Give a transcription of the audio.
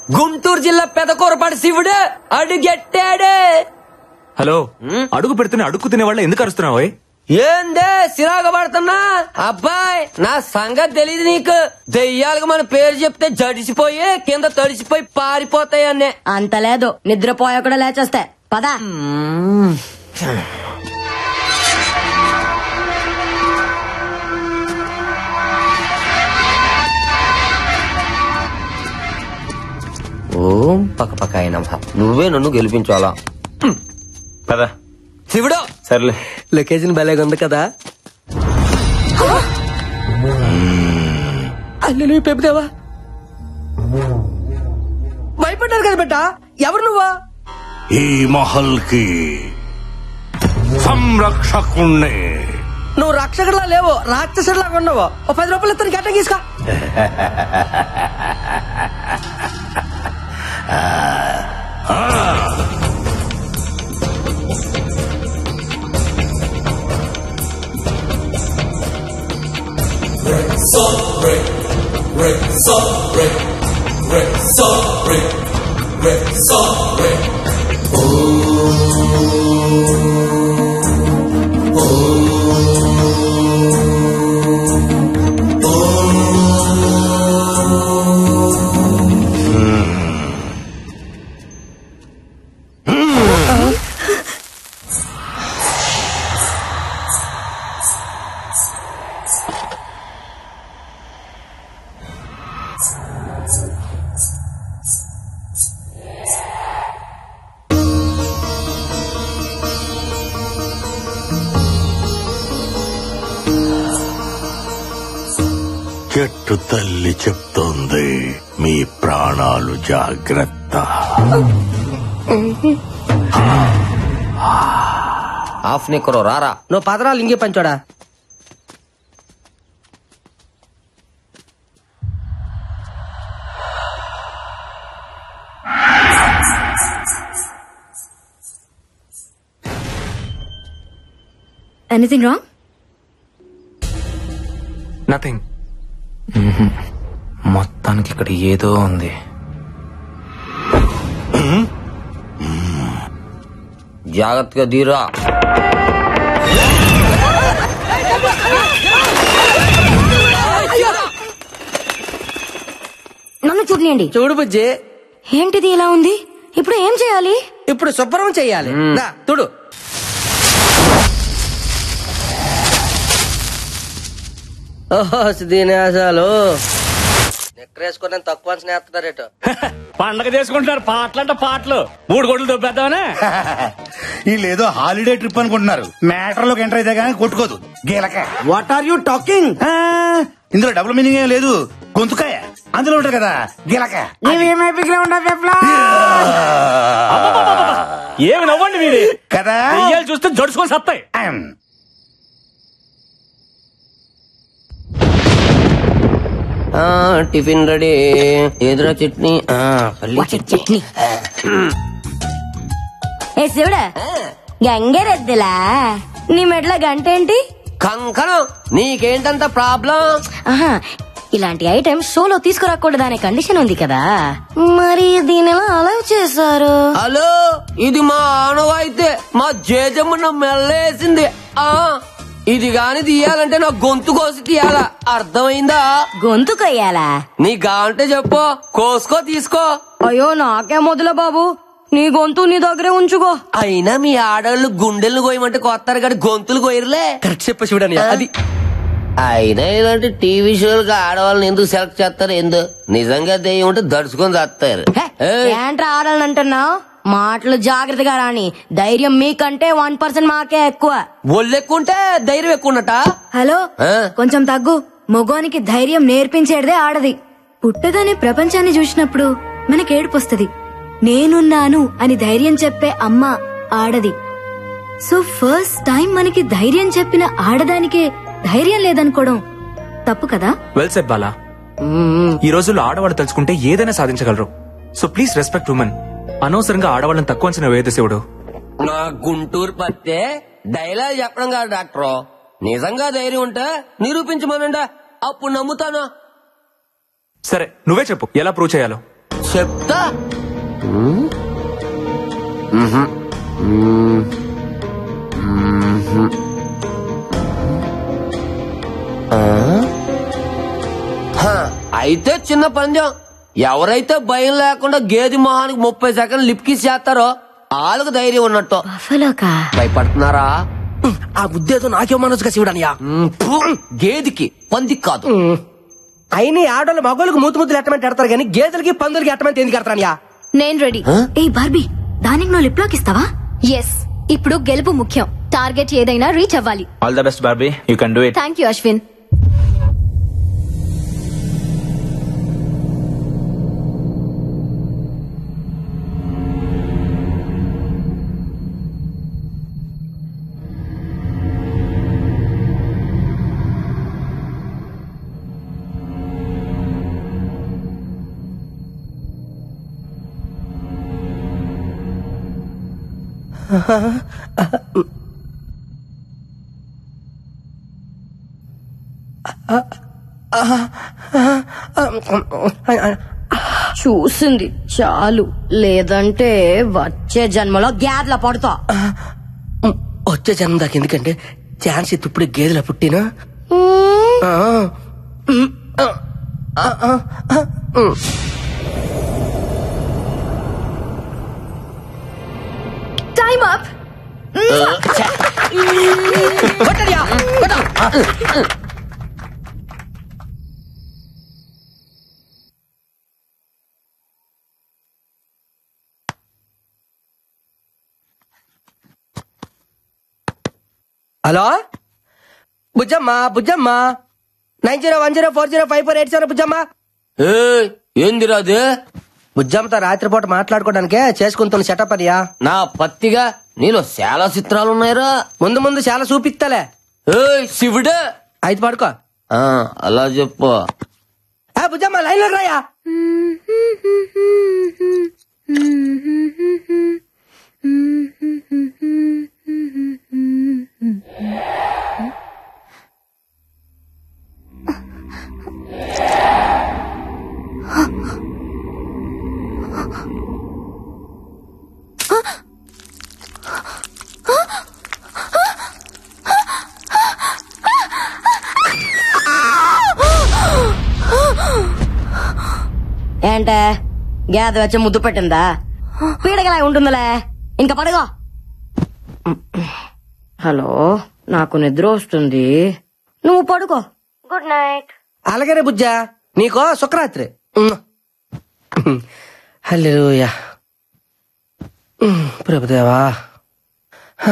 గుంటూరు జిల్లా పెదకూరపాటి శివుడు అడుగెట్టాడు హలో అడుగు పెడుతున్న అడుగు తినే వాళ్ళ ఎందుకు అరుస్తున్నావు ఏందే సిరాగ పడుతున్నా అబ్బాయి నా సంగతి తెలియదు నీకు దెయ్యాలకు మన పేరు చెప్తే జడిసిపోయి కింద తడిసిపోయి పారిపోతాయి అన్నే అంత లేదు నిద్రపోయా కూడా లేచేస్తే పదా ఓం పక్క పక్క అయినా నువ్వే నన్ను గెలిపించాలా కదా శివుడు సర్లే లొకేషన్ భలేగా ఉంది కదా అల్లు పెప్పుదేవా భయపడ్డారు కదా బిడ్డ ఎవరు నువ్వా ఈ మహల్ కి సంరక్షకుణ్ణి నువ్వు రక్షకుడిలా లేవు రాక్షసుడిలాగా ఉన్నావు ఓ పది రూపాయలు ఇస్తాను గట్ట తీసుకో చెట్టు తల్లి చెప్తోంది మీ ప్రాణాలు జాగ్రత్త ఆఫ్ నిక్కరో రారా నువ్వు పదరాలు ఇంకే పంచోడా ఎనీథింగ్ రాంగ్ నథింగ్ మొత్తానికి ఇక్కడ ఏదో ఉంది జాగ్రత్తగా దీరా నన్ను చూడలేండి చూడు బుజ్జి ఏంటిది ఇలా ఉంది ఇప్పుడు ఏం చేయాలి ఇప్పుడు శుభ్రం చెయ్యాలి దా, తుడు ఓహో దీనేశాలు నెక్కరేసుకుని తక్కువ స్నేహితుడారేటో పండగ చేసుకుంటున్నారు పాటలంట పాటలు మూడు గొడ్లు దొబ్బేద్దామనే వీళ్ళేదో హాలిడే ట్రిప్ అనుకుంటున్నారు మ్యాటర్ లోకి ఎంటర్ అయితే కానీ కొట్టుకోదు గీలక వాట్ ఆర్ యూ టాకింగ్ ఆ, ఇందులో డబుల్ మీనింగ్ ఏం లేదు గొంతుకాయ అందులో ఉంటది కదా గీలక ఏమి నవ్వండి మీరు కదా దెయ్యాలు చూస్తే జడుచుకొని సత్తాయి ఆమ్. ఆ, టిఫిన్ రెడీ ఎదురా చట్నీ ఆ, పల్లి చట్నీ ఏ శివుడా గంగరెద్దులా నీ మెడల గంట ఏంటి కంకణం నీకేంటంత ప్రాబ్లం ఆహా ఇలాంటి ఐటమ్ షోలో తీసుకురాకూడదు అనే కండిషన్ ఉంది కదా మరి దీని ఎలా అలౌ చేశారు హలో ఇది మా ఆనవాయితే మా జేజమ్మ మెల్లేసింది ఆ ఇది గాని తీయాలంటే నా గొంతు కోసి తీయాలా అర్థమైందా గొంతు కొయ్యాలా నీ గాంటే చెప్పు కోసుకో తీసుకో అయ్యో నాకే మొదల బాబు నీ గొంతు నీ దగ్గరే ఉంచుకో అయినా మీ ఆడవాళ్ళు గుండెలు కోయమంటే కొత్తారు కానీ గొంతులు కోయరులే కరెక్ట్ చెప్ప చూడని అది అయినా ఇలాంటి టీవీ షోలకు ఆడవాళ్ళని ఎందుకు సెలెక్ట్ చేస్తారు ఎందు నిజంగా దెయ్యం ఉంటే దడుచుకొని చేస్తారు ఏంట్రా ఆడాలని అంటున్నావు మాటలు జాగ్రత్తగా రాని ధైర్యం మీకంటే వన్ పర్సెంట్ మాకే ఎక్కువ ఒళ్ళెక్కుంటే ధైర్యం ఎక్కువ ఉన్నట హలో ఆ? కొంచెం తగ్గు మగోనికి ధైర్యం నేర్పించేదే ఆడది పుట్టగానే ప్రపంచాన్ని చూసినప్పుడు మనకి ఏడుపొస్తుంది నేనున్నాను అని ధైర్యం చెప్పే అమ్మ ఆడది సో ఫస్ట్ టైం మనకి ధైర్యం చెప్పిన ఆడదానికే ధైర్యం లేదనుకోవడం తప్పు కదా వెల్ సెట్ బాలా ఈ రోజుల్లో ఆడవాళ్ళు తలుచుకుంటే ఏదైనా సాధించగలరు సో ప్లీజ్ రెస్పెక్ట్ ఉమెన్ అనవసరంగా ఆడవాళ్ళని తక్కువ అంచనా వేయదు శివుడు నా గుంటూరు పత్తే డైలాగ్ చెప్పడం కాదు డాక్టర్ నిజంగా ధైర్యం ఉంటే నిరూపించమనండి అప్పుడు నమ్ముతాను సరే నువ్వే చెప్పు ఎలా ప్రూవ్ చేయాలో చెప్తా ఉమ్. మ్హూ. ఉమ్. మ్హూ. ఆ? హ, అయితే చిన్న పందెం ఎవరైతే భయం లేకుండా గేది మొహానికి ముప్పై సెకండ్లు లిప్కి చేస్తారో వాళ్ళకు ధైర్యం ఉన్నట్టు బఫలోకా భయపడుతున్నారా ఆ ఉద్దేశం నాకే మనసుగా శివుడనియా మ్, ఫు, గేదికి పందికి కాదు అయినా ఈ ఆడోళ్ళు మగోళ్ళకి మూతు ముద్దులు ఎట్టమంటే ఎడతారు కానీ గేదెలకి పందులకి ఎట్టమంటే ఎందుకు ఎడతారనియా నేను రెడీ ఏ బార్బీ దానికి నువ్వు లిప్ లాక్ ఇస్తావా ఎస్ ఇప్పుడు గెలుపు ముఖ్యం టార్గెట్ ఏదైనా రీచ్ అవ్వాలి all the best Barbie you can do it thank you Ashwin చూసింది చాలు లేదంటే వచ్చే జన్మలో గ్యాద్ల పడతా వచ్చే జన్మ దాకా ఎందుకంటే ఛాన్స్ ఇತ್ತು ఇప్పుడు గేదెల పుట్టినా ఆ. ఉమ్. ఆ. ఆ. ఆ. ఆ. ఉమ్. టైమ్ అప్ కొట్టడియా, కొట్టు. Hello Bujjamma Bujjamma nine zero one zero four zero five four eight seven Bujjamma ఏయ్, ఏందిరా అది బుజ్జమ్మతో రాత్రిపూట మాట్లాడుకోవడానికే చేసుకుంటున్న సెటప్ అనియా నా పత్తిగా నీలో చాలా చిత్రాలు ఉన్నాయిరా ముందు ముందు చాలా చూపిస్తలే ఏయ్ శివుడే అయితే పడుకో ఆ, అలా చెప్పు ఆ బుజ్జమ్మ లైన్ లోకి రాయా ఏంటే గేద వచ్చి ముద్దు పెట్టిందా పీడగలా ఉంటుందిలే ఇంకా పడుకో హలో నాకు నిద్ర వస్తుంది నువ్వు పడుకో గుడ్ నైట్ అలాగనే బుజ్జా నీకో శుక్రరాత్రి హల్లెలూయా ఉమ్, ప్రభుదేవా హ.